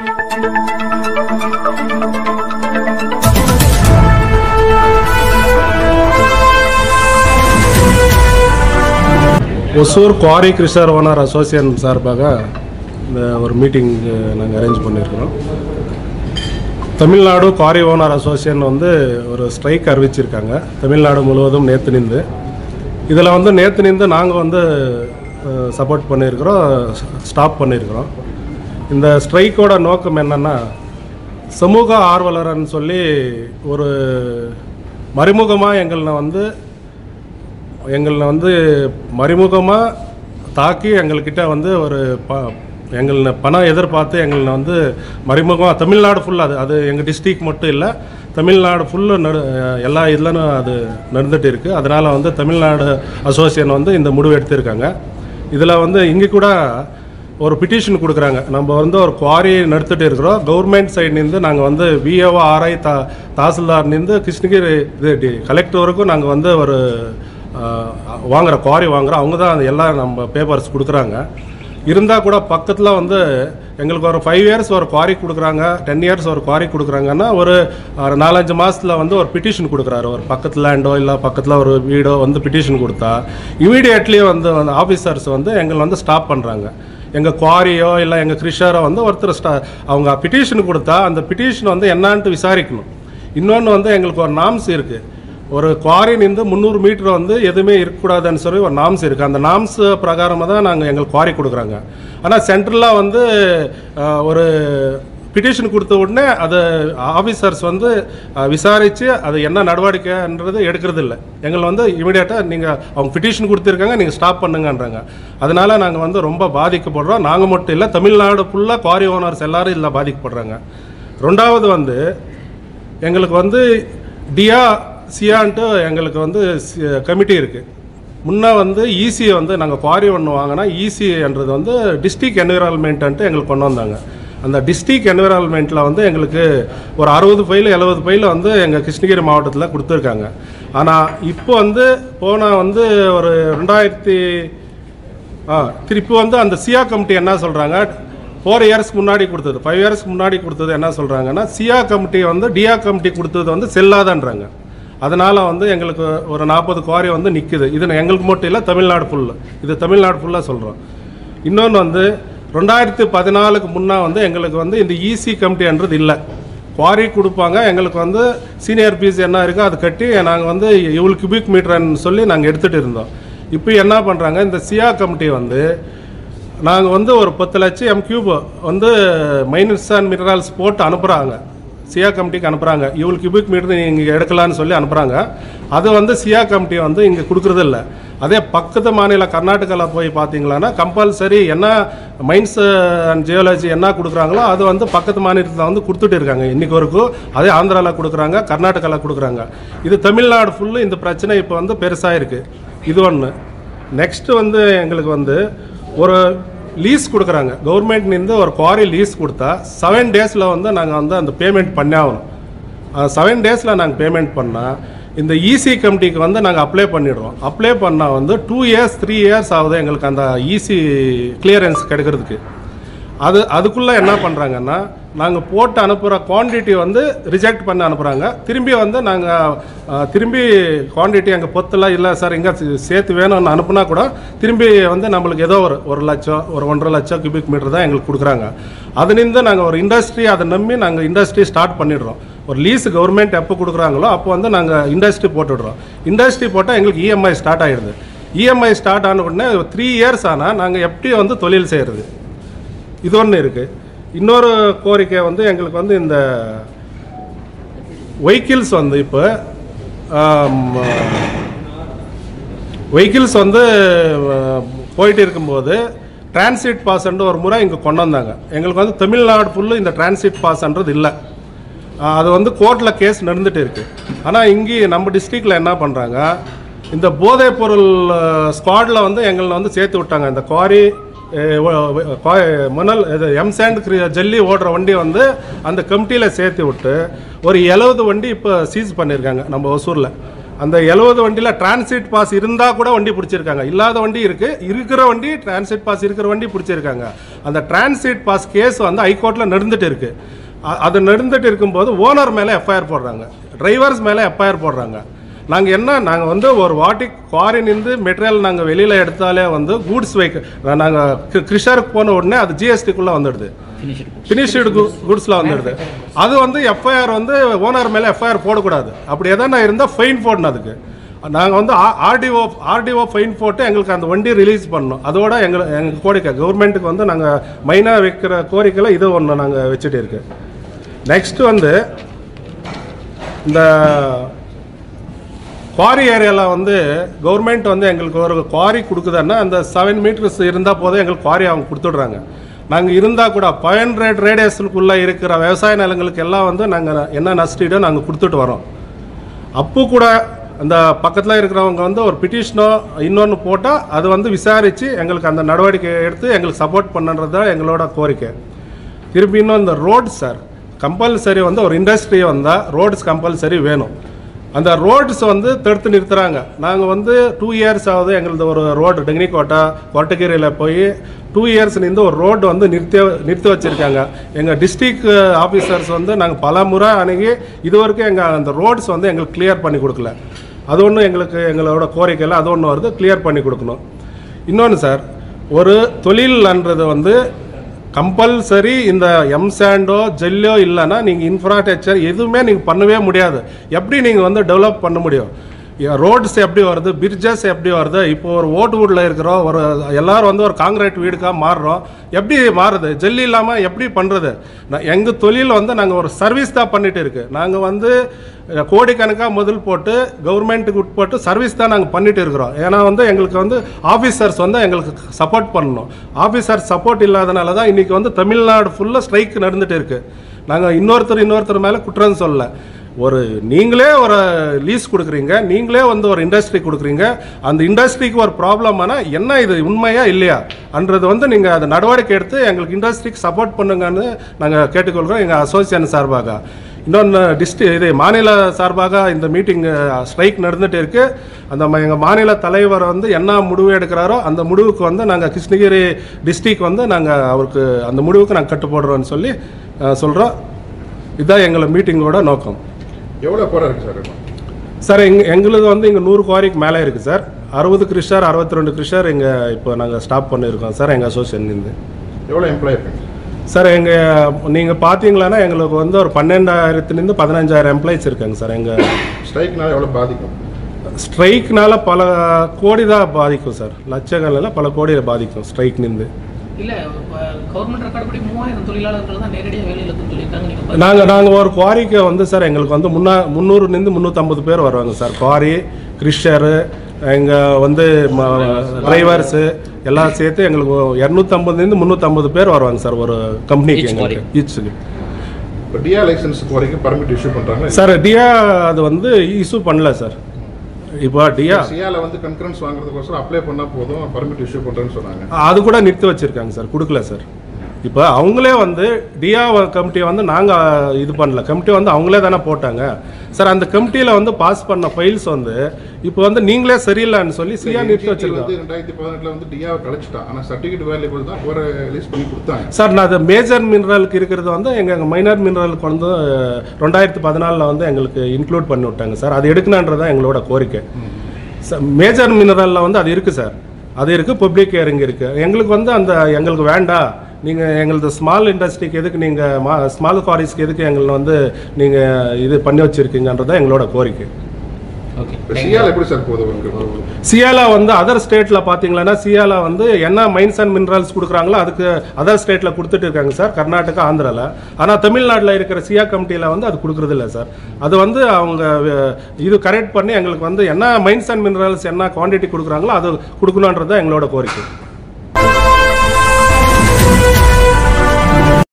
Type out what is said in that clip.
Hosur quarry crusher owner association சார்பாக இந்த ஒரு மீட்டிங் நாங்கள் அரேஞ்ச் பண்ணியிருக்கிறோம் தமிழ்நாடு குவாரி ஓனர் அசோசியேஷன் வந்து ஒரு ஸ்ட்ரைக் அறிவிச்சிருக்காங்க தமிழ்நாடு முழுவதும் நேற்று நின்று இதில் வந்து நேற்று நின்று நாங்கள் வந்து சப்போர்ட் பண்ணியிருக்கிறோம் ஸ்டாப் பண்ணியிருக்கிறோம் இந்த ஸ்ட்ரைக்கோட நோக்கம் என்னென்னா சமூக ஆர்வலர்னு சொல்லி ஒரு மறைமுகமாக எங்களை வந்து எங்களை வந்து மறைமுகமாக தாக்கி எங்கள்கிட்ட வந்து ஒரு ப எங்களை பணம் எதிர்பார்த்து எங்களை வந்து மறைமுகமாக தமிழ்நாடு ஃபுல்லாக அது அது எங்கள் டிஸ்ட்ரிக் மட்டும் இல்லை தமிழ்நாடு ஃபுல்லு நடு எல்லா இதுலனும் அது நடந்துட்டு இருக்குது அதனால் வந்து தமிழ்நாடு அசோசியேஷன் வந்து இந்த முடிவு எடுத்திருக்காங்க இதில் வந்து இங்கே கூட ஒரு பிட்டிஷன் கொடுக்குறாங்க நம்ம வந்து ஒரு குவாரி நடத்திட்டு இருக்கிறோம் கவர்மெண்ட் சைட்லேருந்து நாங்கள் வந்து விஏஓ ஆர்ஐ தா தாசில்தார்லேருந்து கிருஷ்ணகிரி இது கலெக்டர் வரைக்கும் நாங்கள் வந்து ஒரு ஆஹ், வாங்குற குவாரி வாங்குறோம் அவங்க தான் அது எல்லாம் நம்ம பேப்பர்ஸ் கொடுக்குறாங்க இருந்தால் கூட பக்கத்தில் வந்து எங்களுக்கு ஒரு ஃபைவ் இயர்ஸ் ஒரு குவாரி கொடுக்குறாங்க டென் இயர்ஸ் ஒரு குவாரி கொடுக்குறாங்கன்னா ஒரு ஒரு நாலஞ்சு மாதத்தில் வந்து ஒரு பிட்டிஷன் கொடுக்குறாரு ஒரு பக்கத்து லேண்டோ இல்லை பக்கத்தில் ஒரு வீடோ வந்து பிட்டிஷன் கொடுத்தா இமீடியட்லி வந்து ஆஃபீஸர்ஸ் வந்து எங்களை வந்து ஸ்டாப் பண்ணுறாங்க எங்கள் குவாரியோ இல்லை எங்கள் கிருஷரோ வந்து ஒருத்தர் ஸ்டா அவங்க பிட்டிஷன் கொடுத்தா அந்த பிட்டிஷன் வந்து என்னான்ட்டு விசாரிக்கணும் இன்னொன்று வந்து எங்களுக்கு ஒரு நாம்ஸ் இருக்குது ஒரு குவாரினிந்து முந்நூறு மீட்டர் வந்து எதுவுமே இருக்கக்கூடாதுன்னு சொல்லி ஒரு நாம்ஸ் இருக்குது அந்த நாம்ஸ் பிரகாரமாக தான் நாங்கள் எங்களுக்கு குவாரி கொடுக்குறாங்க ஆனால் சென்ட்ரலாக வந்து அஹ், ஒரு பிட்டிஷன் கொடுத்த உடனே அது ஆஃபீஸர்ஸ் வந்து விசாரித்து அது என்ன நடவடிக்கைன்றது எடுக்கிறது இல்லை எங்களை வந்து இமீடியட்டாக நீங்கள் அவங்க பிட்டிஷன் கொடுத்துருக்காங்க நீங்கள் ஸ்டாப் பண்ணுங்கன்றாங்க அதனால நாங்கள் வந்து ரொம்ப பாதிக்கப்படுறோம் நாங்கள் மட்டும் இல்லை தமிழ்நாடு ஃபுல்லாக குவாரி ஓனர்ஸ் எல்லாரும் இதில் பாதிக்கப்படுறாங்க ரெண்டாவது வந்து எங்களுக்கு வந்து டியா சியான்ட்டு எங்களுக்கு வந்து கமிட்டி இருக்குது முன்னே வந்து ஈசி வந்து நாங்கள் குவாரி ஒன்று வாங்கினா ஈசின்றது வந்து டிஸ்ட்ரிக்ட் என்விரான்மெண்ட்டு எங்களுக்கு கொண்டு வந்தாங்க அந்த டிஸ்ட்ரிக்ட் என்விரான்மெண்ட்டில் வந்து எங்களுக்கு ஒரு அறுபது ஃபைல் எழுபது ஃபைல் வந்து எங்கள் கிருஷ்ணகிரி மாவட்டத்தில் கொடுத்துருக்காங்க ஆனால் இப்போ வந்து போன வந்து ஒரு ரெண்டாயிரத்தி ஆ திருப்பி வந்து அந்த சியா கமிட்டி என்ன சொல்கிறாங்க ஃபோர் இயர்ஸ்க்கு முன்னாடி கொடுத்தது ஃபைவ் இயர்ஸ்க்கு முன்னாடி கொடுத்தது என்ன சொல்கிறாங்கன்னா சியா கமிட்டி வந்து டியா கமிட்டி கொடுத்தது வந்து செல்லாதன்றாங்க அதனால் வந்து எங்களுக்கு ஒரு நாற்பது குவாரி வந்து நிற்குது இது எங்களுக்கு மட்டும் இல்லை தமிழ்நாடு ஃபுல்லு இது தமிழ்நாடு ஃபுல்லாக சொல்கிறோம் இன்னொன்று வந்து ரெண்டாயிரத்தி பதினாலுக்கு முன்னே வந்து எங்களுக்கு வந்து இந்த இசி கமிட்டின்றது இல்லை குவாரி கொடுப்பாங்க எங்களுக்கு வந்து சீனியர் பீஸ் என்ன இருக்கோ அது கட்டி நாங்கள் வந்து இவ்வளோ கியூபிக் மீட்டர்னு சொல்லி நாங்கள் எடுத்துகிட்டு இருந்தோம் இப்போ என்ன பண்ணுறாங்க இந்த சியா கமிட்டி வந்து நாங்கள் வந்து ஒரு பத்து லட்சம் எம் கியூப் வந்து மைனஸ் அண்ட் மினரல்ஸ் போட்டு அனுப்புகிறாங்க சியா கமிட்டிக்கு அனுப்புகிறாங்க இவ்வளோ கியூபிக் மீட்டர் நீங்கள் எடுக்கலான்னு சொல்லி அனுப்புகிறாங்க அது வந்து சியா கமிட்டி வந்து இங்கே கொடுக்குறது இல்ல அதே பக்கத்து மாநில கர்நாடகாவில் போய் பார்த்தீங்களான்னா கம்பல்சரி என்ன மைன்ஸ் அண்ட் ஜியோலஜி என்ன கொடுக்குறாங்களோ அது வந்து பக்கத்து மாநிலத்தில் வந்து கொடுத்துட்டு இருக்காங்க இன்னைக்கு வரைக்கும் அதே ஆந்திராவில் கொடுக்குறாங்க கர்நாடகாவில் கொடுக்குறாங்க இது தமிழ்நாடு ஃபுல்லு இந்த பிரச்சனை இப்போ வந்து பெருசாக இருக்குது இது ஒன்று நெக்ஸ்ட் வந்து எங்களுக்கு வந்து ஒரு லீஸ் கொடுக்குறாங்க கவர்மெண்ட்லேருந்து ஒரு குவாரி லீஸ் கொடுத்தா செவன் டேஸில் வந்து நாங்கள் வந்து அந்த பேமெண்ட் பண்ணி ஆகணும் செவன் டேஸில் நாங்கள் பேமெண்ட் பண்ணால் இந்த இசி கமிட்டிக்கு வந்து நாங்கள் அப்ளை பண்ணிடுறோம் அப்ளை பண்ணால் வந்து டூ இயர்ஸ் த்ரீ இயர்ஸ் ஆகுது எங்களுக்கு அந்த இசி கிளியரன்ஸ் கிடைக்கிறதுக்கு அது அதுக்குள்ளே என்ன பண்ணுறாங்கன்னா நாங்கள் போட்டு அனுப்புகிற குவான்டிட்டி வந்து ரிஜெக்ட் பண்ணி அனுப்புகிறாங்க திரும்பி வந்து நாங்கள் திரும்பி குவான்டிட்டி எங்கள் பொத்தில் இல்லை சார் எங்கே சேர்த்து வேணும்னு அனுப்புனா கூட திரும்பி வந்து நம்மளுக்கு ஏதோ ஒரு ஒரு லட்சம் ஒரு ஒன்றரை லட்சம் கியூபிக் மீட்டர் தான் எங்களுக்கு கொடுக்குறாங்க அதுலேருந்து நாங்கள் ஒரு இண்டஸ்ட்ரி அதை நம்பி நாங்கள் இண்டஸ்ட்ரி ஸ்டார்ட் பண்ணிடுறோம் ஒரு லீஸ் கவர்மெண்ட் எப்போ கொடுக்குறாங்களோ அப்போ வந்து நாங்கள் இண்டஸ்ட்ரி போட்டுடுறோம் இண்டஸ்ட்ரி போட்டால் எங்களுக்கு இஎம்ஐ ஸ்டார்ட் ஆகிடுது இஎம்ஐ ஸ்டார்ட் ஆன உடனே த்ரீ இயர்ஸ் ஆனால் நாங்கள் எப்படி வந்து தொழில் செய்கிறது இது ஒன்று இருக்குது இன்னொரு கோரிக்கை வந்து எங்களுக்கு வந்து இந்த வெஹிக்கிள்ஸ் வந்து இப்போ வெஹிக்கிள்ஸ் வந்து ஆஹ், போயிட்டு இருக்கும்போது டிரான்சிட் பாஸ்ன்ட்டு ஒரு முறை இங்கே கொண்டு வந்தாங்க எங்களுக்கு வந்து தமிழ்நாடு ஃபுல்லு இந்த டிரான்சிட் பாஸ்ன்றது இல்லை ஆஹ், அது வந்து கோர்ட்டில் கேஸ் நடந்துட்டு இருக்கு ஆனால் இங்கே நம்ம டிஸ்ட்ரிக்டில் என்ன பண்ணுறாங்க இந்த போதைப் பொருள் ஸ்குவாடில் வந்து எங்களை வந்து சேர்த்து விட்டாங்க இந்த குவாரி அஹ், ஒ- ஒ- குவா- மணல் இது எம் சாண்ட் ஜல்லி ஓடுற வண்டி வந்து அந்த கமிட்டியில் சேர்த்து விட்டு ஒரு எழுபது வண்டி இப்போ சீஸ் பண்ணியிருக்காங்க நம்ம ஒசூரில் அந்த எழுபது வண்டியில் டிரான்சிட் பாஸ் இருந்தால் கூட வண்டி பிடிச்சிருக்காங்க இல்லாத வண்டி இருக்குது இருக்கிற வண்டி டிரான்சிட் பாஸ் இருக்கிற வண்டி பிடிச்சிருக்காங்க அந்த டிரான்சிட் பாஸ் கேஸ் வந்து ஹைகோர்ட்டில் நடந்துட்டு இருக்கு அ- அது நடந்துட்டு இருக்கும்போது ஓனர் மேலே எஃப்ஐஆர் போடுறாங்க டிரைவர்ஸ் மேலே எஃப்ஐஆர் போடுறாங்க நாங்கள் என்ன நாங்கள் வந்து ஒரு வாட்டி குவாரி நின்று மெட்டீரியல் நாங்கள் வெளியில் எடுத்தாலே வந்து கூட்ஸ் வெஹிக்கிள் நாங்கள் கிருஷருக்கு போன உடனே அது ஜிஎஸ்டிக்குள்ளே வந்துடுது ஃபினிஷ்டு குட்ஸில் வந்துடுது அது வந்து எஃப்ஐஆர் வந்து ஓனர் மேலே எஃப்ஐஆர் போடக்கூடாது அப்படி எதனா இருந்தால் ஃபைன் போடணும் அதுக்கு நாங்கள் வந்து ஆர்டிஓ ஆர்டிஓ ஃபைன் போட்டு எங்களுக்கு அந்த வண்டி ரிலீஸ் பண்ணணும் அதோட எங்கள் எங்கள் கோரிக்கை கவர்மெண்ட்டுக்கு வந்து நாங்கள் மெயினாக வைக்கிற கோரிக்கையில் இது ஒன்று நாங்கள் வச்சுட்டு இருக்கு நெக்ஸ்ட் வந்து இந்த குவாரி ஏரியாவில் வந்து கவர்மெண்ட் வந்து எங்களுக்கு ஒரு குவாரி கொடுக்குதுன்னா அந்த செவன் மீட்டர்ஸ் இருந்தால் போதும் எங்களுக்கு குவாரி அவங்க கொடுத்துட்றாங்க நாங்கள் இருந்தால் கூட ஃபைவ் ஹண்ட்ரட் ரேடியஸுக்குள்ளே இருக்கிற விவசாய நிலங்களுக்கு எல்லாம் வந்து நாங்கள் என்ன நஷ்டீடோ நாங்கள் கொடுத்துட்டு வரோம் அப்போ கூட அந்த பக்கத்தில் இருக்கிறவங்க வந்து ஒரு பிட்டிஷனோ இன்னொன்று போட்டால் அது வந்து விசாரித்து எங்களுக்கு அந்த நடவடிக்கை எடுத்து எங்களுக்கு சப்போர்ட் பண்ணுறது தான் எங்களோட கோரிக்கை திருப்பி இன்னும் இந்த ரோட் சார் கம்பல்சரி வந்து ஒரு இண்டஸ்ட்ரி வந்தால் ரோட்ஸ் கம்பல்சரி வேணும் அந்த ரோட்ஸ் வந்து தடுத்து நிறுத்துறாங்க நாங்கள் வந்து டூ இயர்ஸ் ஆகுது எங்களது ஒரு ரோடு டெக்னிக்கோட்டா கோட்டகிரியில் போய் டூ இயர்ஸ் நின்று ஒரு ரோடு வந்து நிறுத்தி நிறுத்தி வச்சுருக்காங்க எங்கள் டிஸ்ட்ரிக்ட் ஆஃபீஸர்ஸ் வந்து நாங்கள் பல முறை அணுகி இது வரைக்கும் எங்கள் அந்த ரோட்ஸ் வந்து எங்களுக்கு கிளியர் பண்ணி கொடுக்கல அது ஒன்று எங்களுக்கு எங்களோட கோரிக்கையில் அது ஒன்று வருது கிளியர் பண்ணி கொடுக்கணும் இன்னொன்று சார் ஒரு தொழில்ன்றது வந்து கம்பல்சரி இந்த எம்சாண்டோ ஜெல்லோ இல்லைன்னா நீங்கள் இன்ஃப்ராஸ்ட்ரக்சர் எதுவுமே நீங்கள் பண்ணவே முடியாது எப்படி நீங்கள் வந்து டெவலப் பண்ண முடியும் ரோட்ஸ் எப்படி வருது பிரிட்ஜஸ் எப்படி வருது இப்போ ஒரு ஓட்டுவூடில் இருக்கிறோம் ஒரு எல்லாரும் வந்து ஒரு காங்கிரீட் வீடுக்காக மாறுறோம் எப்படி மாறுது ஜெல்லி இல்லாமல் எப்படி பண்ணுறது எங்கள் தொழில் வந்து நாங்கள் ஒரு சர்வீஸ் தான் பண்ணிட்டு இருக்கு நாங்கள் வந்து அஹ், கோடிக்கணக்காக முதல் போட்டு கவர்மெண்ட்டுக்கு உட்பட்டு சர்வீஸ் தான் நாங்கள் பண்ணிட்டு இருக்கிறோம் ஏன்னா வந்து எங்களுக்கு வந்து ஆஃபீஸர்ஸ் வந்து எங்களுக்கு சப்போர்ட் பண்ணணும் ஆஃபீஸர் சப்போர்ட் இல்லாதனால தான் இன்றைக்கி வந்து தமிழ்நாடு ஃபுல்லாக ஸ்ட்ரைக் நடந்துட்டு இருக்கு நாங்கள் இன்னொருத்தர் இன்னொருத்தர் மேலே குற்றம் சொல்லலை ஒரு நீங்களே ஒரு லீஸ் கொடுக்குறீங்க நீங்களே வந்து ஒரு இண்டஸ்ட்ரி கொடுக்குறீங்க அந்த இண்டஸ்ட்ரிக்கு ஒரு ப்ராப்ளம் ஆனால் என்ன இது உண்மையா இல்லையா அன்றது வந்து நீங்கள் அந்த நடவடிக்கை எடுத்து எங்களுக்கு இண்டஸ்ட்ரிக்கு சப்போர்ட் பண்ணுங்கன்னு நாங்கள் கேட்டுக்கொள்கிறோம் எங்கள் அசோசியேஷன் சார்பாக இன்னொன்று டிஸ்ட்ரி இது மாநில சார்பாக இந்த மீட்டிங் ஸ்ட்ரைக் நடந்துட்டு இருக்கு அந்த ம- எங்கள் மாநில தலைவர் வந்து என்ன முடிவு எடுக்கிறாரோ அந்த முடிவுக்கு வந்து நாங்கள் கிருஷ்ணகிரி டிஸ்ட்ரிக் வந்து நாங்கள் அவருக்கு அந்த முடிவுக்கு நாங்கள் கட்டுப்படுறோம்னு சொல்லி சொல்கிறோம் இதுதான் எங்களை மீட்டிங்கோட நோக்கம் எவ்வளோ குறை இருக்கு சார் இப்போ? சார் எங் எங்களுக்கு வந்து இங்கே நூறு குவாரிக்கு மேலே இருக்குது சார் அறுபது கிருஷர் அறுபத்தி ரெண்டு கிருஷர் இங்கே இப்போ நாங்கள் ஸ்டாப் பண்ணியிருக்கோம் சார் எங்கள் அசோசியேஷன்லேருந்து எவ்வளோ எம்ப்ளாய் இருக்காங்க சார் எங்கள் நீங்கள் பார்த்தீங்களான்னா எங்களுக்கு வந்து ஒரு பன்னெண்டாயிரத்துலேருந்து பதினஞ்சாயிரம் எம்ப்ளாயிஸ் இருக்காங்க சார் எங்கள் ஸ்ட்ரைக்னால எவ்வளோ பாதிக்கும் ஸ்ட்ரைக்னால பல கோடி தான் பாதிக்கும் சார் லட்சங்களில் பல கோடி பாதிக்கும் ஸ்ட்ரைக்லேருந்து இல்ல கவர்மெண்ட் ரெக்கார்ட் படி மூவாயிரம் தொழிலாளர்கள் தான் நேரடியாக வேலையில் இருக்குன்னு சொல்லியிருக்காங்க நீங்க நாங்கள் நாங்கள் ஒரு குவாரிக்கு வந்து சார் எங்களுக்கு வந்து முன்னா முந்நூறுலேருந்து முந்நூற்றம்பது பேர் வருவாங்க சார் குவாரி கிறிஷரு இங்கே வந்து டிரைவர்ஸு எல்லாம் சேர்த்து எங்களுக்கு இரநூத்தம்பதுலேருந்து முந்நூற்றம்பது பேர் வருவாங்க சார் ஒரு கம்பெனிக்கு எங்களுக்கு ஈச்சுக்கு இப்போ டிஆ லைசன்ஸுக்கு வரைக்கும் பர்மிட் இஷ்யூ பண்ணுறாங்க சார் டியா அது வந்து இஷ்யூ பண்ணல சார் இப்போ டியா சியால வந்து கன்கரன்ஸ் வாங்குறதுக்கோசரம் அப்ளை பண்ணால் போதும் பர்மிட் இஷ்யூ பண்ணுறேன்னு சொன்னாங்க அது கூட நிறுத்தி வச்சிருக்காங்க சார் கொடுக்கல சார் இப்போ அவங்களே வந்து டியா கமிட்டியை வந்து நாங்கள் இது பண்ணல கமிட்டி வந்து அவங்களே தானே போட்டாங்க சார் அந்த கமிட்டியில் வந்து பாஸ் பண்ண ஃபைல்ஸ் வந்து இப்போ வந்து நீங்களே சரியில்லைன்னு சொல்லி சியா நிறுத்தி NGT வச்சிருக்கோம் வந்து ரெண்டாயிரத்தி பதினெட்டில் வந்து டிஆவை கழிச்சிட்டான் ஆனால் சர்டிஃபிகேட் வேல்யூபிள் தான் ஒரு ரிலீஸ் பண்ணி கொடுத்தாங்க சார் நான் அது மேஜர் மினரலுக்கு இருக்கிறது வந்து எங்கள் மைனர் மினரலுக்கு வந்து ரெண்டாயிரத்தி பதினாலில் வந்து எங்களுக்கு இன்க்ளூட் பண்ணி விட்டாங்க சார் அது எடுக்கணுன்றதான் எங்களோட கோரிக்கை சார் மேஜர் மினரலில் வந்து அது இருக்குது சார் அது இருக்குது பப்ளிக் ஹியரிங் இருக்குது எங்களுக்கு வந்து அந்த எங்களுக்கு வேண்டாம் நீங்கள் எங்களது ஸ்மால் இண்டஸ்ட்ரிக்கு எதுக்கு நீங்கள் மா ஸ்மால் குவாரிஸ்க்கு எதுக்கு எங்களை வந்து நீங்கள் இது பண்ணி வச்சுருக்கீங்கன்றதான் எங்களோட கோரிக்கை ஓகே இப்போ சியால எப்படி சார் போகுது உங்களுக்கு சியாலா வந்து அதர் ஸ்டேட்டில் பார்த்தீங்கன்னா சியாலா வந்து என்ன மைன்ஸ் அண்ட் மினரல்ஸ் கொடுக்குறாங்களோ அதுக்கு அதர் ஸ்டேட்டில் கொடுத்துட்டு இருக்காங்க சார் கர்நாடகா ஆந்திராவில் ஆனால் தமிழ்நாட்டில் இருக்கிற சியா கமிட்டியில் வந்து அது கொடுக்குறது இல்லை சார் அது வந்து அவங்க அஹ், இது கரெக்ட் பண்ணி எங்களுக்கு வந்து என்ன மைன்ஸ் அண்ட் மினரல்ஸ் என்ன குவான்டிட்டி கொடுக்குறாங்களோ அது கொடுக்கணுன்றது தான் எங்களோட கோரிக்கை